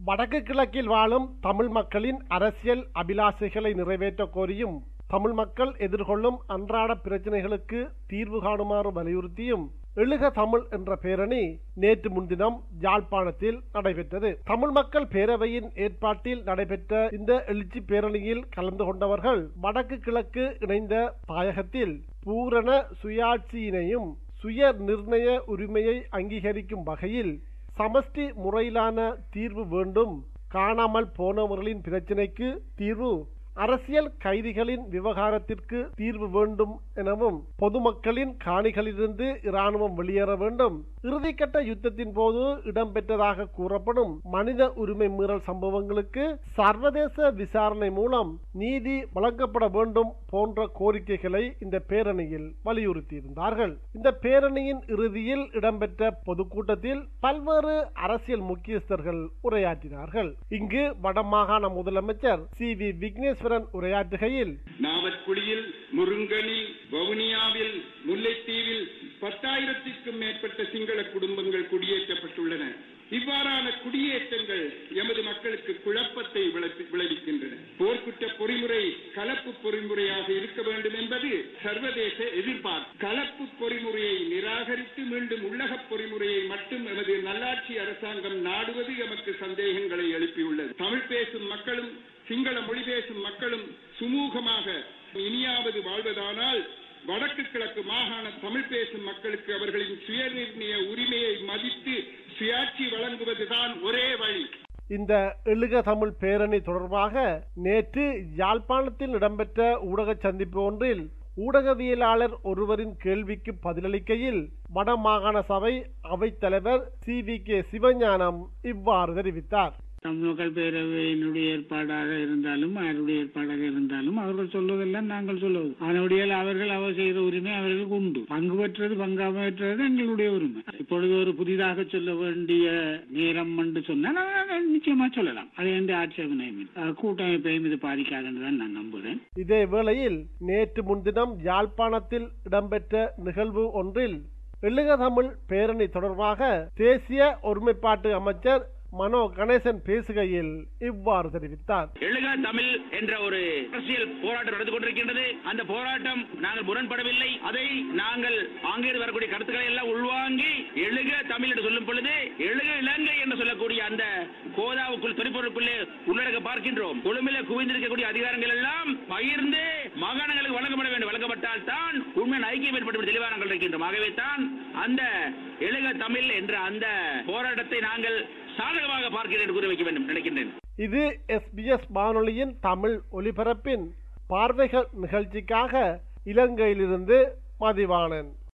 வடக்கு கிழக்கில் வாழும் தமிழ் மக்களின் அரசியல் அபிலாஷைகளை நிறைவேற்ற கோரியும் தமிழ் மக்கள் எதிர்கொள்ளும் அன்றாட பிரச்சனைகளுக்கு தீர்வு காணுமாறு வலியுறுத்தியும் எழுக தமிழ் என்ற பேரணி நேற்று முன்தினம் யாழ்ப்பாணத்தில் நடைபெற்றது தமிழ் மக்கள் பேரவையின் ஏற்பாட்டில் நடைபெற்ற இந்த எழுச்சி பேரணியில் கலந்து கொண்டவர்கள் வடக்கு கிழக்கு இணைந்த தாயகத்தில் பூரண சுயாட்சியினையும் சுய நிர்ணய உரிமையை அங்கீகரிக்கும் வகையில் சமஷ்டி முறையிலான தீர்வு வேண்டும் காணாமல் போனவர்களின் பிரச்சினைக்கு தீர்வு அரசியல் கைதிகளின் விவகாரத்திற்கு தீர்வு வேண்டும் எனவும் பொதுமக்களின் காணிகளிலிருந்து இராணுவம் வெளியேற வேண்டும் இறுதிக்கட்ட யுத்தத்தின் போது இடம்பெற்றதாக கூறப்படும் மனித உரிமை மீறல் சம்பவங்களுக்கு சர்வதேச விசாரணை மூலம் நீதி வழங்கப்பட வேண்டும் போன்ற கோரிக்கைகளை இந்த பேரணியில் வலியுறுத்தியிருந்தார்கள் இந்த பேரணியின் இறுதியில் இடம்பெற்ற பொதுக்கூட்டத்தில் பல்வேறு அரசியல் முக்கியஸ்தர்கள் உரையாற்றினார்கள் இங்கு வடமாகாண முதலமைச்சர் சி வி விக்னேஸ்வரன் உரையாற்றுகையில் நாவற்குழியில் முருங்கனில் வவுனியாவில் முல்லைத்தீவில் பத்தாயிரத்திற்கும் மேற்பட்ட சிங்கள குடும்பங்கள் குடியேற்றப்பட்டுள்ளன இவ்வாறான குடியேற்றங்கள் எமது மக்களுக்கு குழப்பத்தை விளைவி- விளைவிக்கின்றன போர்க்குற்ற பொறிமுறை கலப்பு பொறிமுறையாக இருக்க வேண்டும் என்பது சர்வதேச எதிர்பார்ப்பு கலப்பு பொறிமுறையை நிராகரித்து மீண்டும் உள்ளக பொறிமுறையை மட்டும் எமது நல்லாட்சி அரசாங்கம் நாடுவது எமக்கு சந்தேகங்களை எழுப்பியுள்ளது தமிழ் பேசும் மக்களும் சிங்கள மொழி பேசும் மக்களும் சுமூகமாக இனியாவது வாழ்வதானால் வடக்கு கிழக்கு மாகாண தமிழ் பேசும் மக்களுக்கு அவர்களின் சுயநிர்ணய உரிமையை மதித்து சுயாட்சி வழங்குவதுதான் ஒரே வழி இந்த எழுக தமிழ் பேரணி தொடர்பாக நேற்று யாழ்ப்பாணத்தில் இடம்பெற்ற ஊடக சந்திப்பு ஒன்றில் ஊடகவியலாளர் ஒருவரின் கேள்விக்கு பதிலளிக்கையில் வடமாகாண சபை அவைத் தலைவர் சி வி கே சிவஞானம் இவ்வாறு தெரிவித்தார் தமிழ் மக்கள் பேரவையினுடைய ஏற்பாடாக இருந்தாலும் யாருடைய ஏற்பாடாக இருந்தாலும் அவர்கள் சொல்வதெல்லாம் நாங்கள் சொல்வது அதனுடைய அவர்கள் அவர் செய்கிற உரிமை அவர்களுக்கு உண்டு பங்கு பெற்றது பங்காக பெற்றது எங்களுடைய உரிமை இப்பொழுது ஒரு புதிதாக சொல்ல வேண்டிய நேரம் என்று சொன்னால் நாங்கள் நிச்சயமா சொல்லலாம் அது எந்த ஆட்சேபனையும் இல்லை. அஹ் கூட்டமைப்பையும் இது பாதிக்காதுன்னு தான் நான் நம்புகிறேன் இதே வேளையில் நேற்று முன்தினம் யாழ்ப்பாணத்தில் இடம்பெற்ற நிகழ்வு ஒன்றில் எழுக தமிழ் பேரணி தொடர்பாக தேசிய ஒருமைப்பாட்டு அமைச்சர் மனோ கணேசன் பேசுகையில் இவ்வாறு தெரிவித்தார் எழுக தமிழ் என்ற ஒரு அரசியல் போராட்டம் நடந்து கொண்டிருக்கின்றது அந்த போராட்டம் நாங்கள் முரண்படவில்லை அதை நாங்கள் ஆங்கில வரக்கூடிய கருத்துக்களை எல்லாம் உள்வாங்கி எழுக தமிழ் என்று சொல்லும் பொழுது எழுக இலங்கை என்று சொல்லக்கூடிய அந்த கோதாவுக்குள் துணைப்பொருளுக்குள்ளே உள்ளடக்க பார்க்கின்றோம் கொழும்பிலே குவிந்திருக்கக்கூடிய அதிகாரங்கள் எல்லாம் பகிர்ந்து மாகாணங்களுக்கு வழங்கப்பட வேண்டும் வழங்கப்பட்டால் தான் உண்மையான ஐக்கியம் ஏற்படும் தெளிவாக நாங்கள் இருக்கின்றோம் ஆகவே தான் அந்த எழுக தமிழ் என்ற அந்த போராட்டத்தை நாங்கள் சாதகமாக பார்க்கிறேன் என்று கூறி வைக்க வேண்டும் நினைக்கின்றேன் இது எஸ்பிஎஸ் வானொலியின் தமிழ் ஒலிபரப்பின் பார்வைகள் நிகழ்ச்சிக்காக இலங்கையிலிருந்து மதிவாணன்